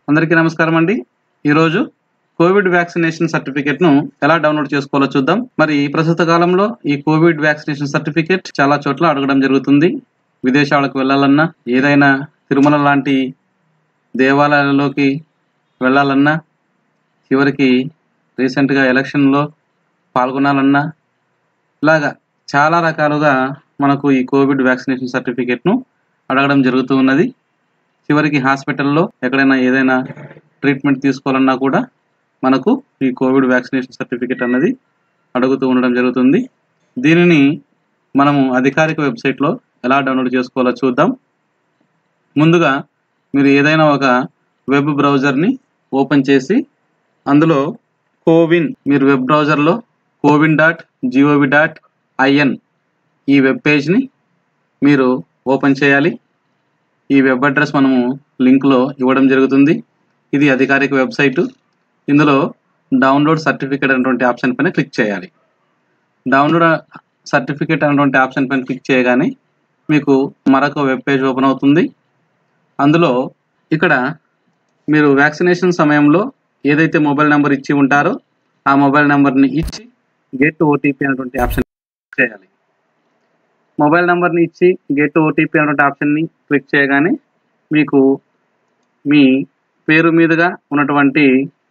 అందరికీ నమస్కారం అండి ఈరోజు కోవిడ్ వ్యాక్సినేషన్ సర్టిఫికేట్ ను ఎలా డౌన్లోడ్ చేసుకోవాలో చూద్దాం మరి ప్రస్తుత కాలంలో ఈ కోవిడ్ వ్యాక్సినేషన్ సర్టిఫికేట్ చాలా చోట్ల అడగడం జరుగుతుంది విదేశాలకు వెళ్ళాలన్నా ఏదైనా తిరుమల లాంటి దేవాలయాలలోకి వెళ్ళాలన్నా చివరికి రీసెంట్గా ఎలక్షన్లో పాల్గొనాలన్నా ఇలాగా చాలా రకాలుగా మనకు ఈ కోవిడ్ వ్యాక్సినేషన్ సర్టిఫికేట్ను అడగడం జరుగుతూ ఉన్నది చివరికి హాస్పిటల్లో ఎక్కడైనా ఏదైనా ట్రీట్మెంట్ తీసుకోవాలన్నా కూడా మనకు ఈ కోవిడ్ వ్యాక్సినేషన్ సర్టిఫికేట్ అన్నది అడుగుతూ ఉండడం జరుగుతుంది దీనిని మనము అధికారిక వెబ్సైట్లో ఎలా డౌన్లోడ్ చేసుకోవాలో చూద్దాం ముందుగా మీరు ఏదైనా ఒక వెబ్ బ్రౌజర్ని ఓపెన్ చేసి అందులో కోవిన్ మీరు వెబ్ బ్రౌజర్లో CoWIN dot GOV dot IN ఈ వెబ్ పేజ్ని మీరు ఓపెన్ చేయాలి ఈ వెబ్ అడ్రస్ మనము లింక్లో ఇవ్వడం జరుగుతుంది ఇది అధికారిక వెబ్సైటు ఇందులో డౌన్లోడ్ సర్టిఫికేట్ అనేటువంటి ఆప్షన్ పైన క్లిక్ చేయాలి డౌన్లోడ్ సర్టిఫికేట్ అనేటువంటి ఆప్షన్ పైన క్లిక్ చేయగానే మీకు మరొక వెబ్ పేజ్ ఓపెన్ అవుతుంది అందులో ఇక్కడ మీరు వ్యాక్సినేషన్ సమయంలో ఏదైతే మొబైల్ నెంబర్ ఇచ్చి ఉంటారో ఆ మొబైల్ నెంబర్ని ఇచ్చి గెట్ ఓటీపీ అనేటువంటి ఆప్షన్ చేయాలి మొబైల్ నెంబర్ని ఇచ్చి గెట్ ఓటీపీ అనేటువంటి ఆప్షన్ని క్లిక్ చేయగానే మీకు మీ పేరు మీదుగా ఉన్నటువంటి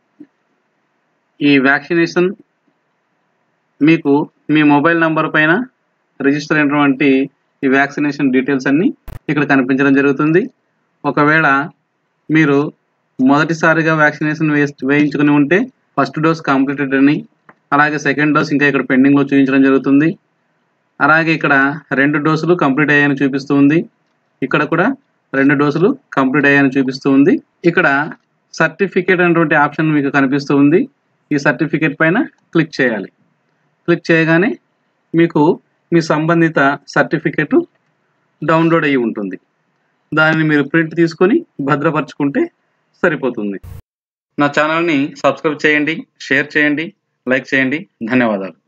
ఈ వ్యాక్సినేషన్ మీకు మీ మొబైల్ నంబర్ పైన రిజిస్టర్ అయినటువంటి ఈ వ్యాక్సినేషన్ డీటెయిల్స్ అన్నీ ఇక్కడ కనిపించడం జరుగుతుంది ఒకవేళ మీరు మొదటిసారిగా వ్యాక్సినేషన్ వేస్ వేయించుకుని ఉంటే ఫస్ట్ డోస్ కంప్లీటెడ్ అని అలాగే సెకండ్ డోస్ ఇంకా ఇక్కడ పెండింగ్లో చూపించడం జరుగుతుంది అలాగే ఇక్కడ రెండు డోసులు కంప్లీట్ అయ్యాయని చూపిస్తూ ఉంది ఇక్కడ కూడా రెండు డోసులు కంప్లీట్ అయ్యాయని చూపిస్తూ ఉంది ఇక్కడ సర్టిఫికేట్ అనేటువంటి ఆప్షన్ మీకు కనిపిస్తూ ఉంది ఈ సర్టిఫికేట్ పైన క్లిక్ చేయాలి క్లిక్ చేయగానే మీకు మీ సంబంధిత సర్టిఫికేట్ డౌన్లోడ్ అయ్యి ఉంటుంది దానిని మీరు ప్రింట్ తీసుకొని భద్రపరచుకుంటే సరిపోతుంది నా ఛానల్ని సబ్స్క్రైబ్ చేయండి షేర్ చేయండి లైక్ చేయండి ధన్యవాదాలు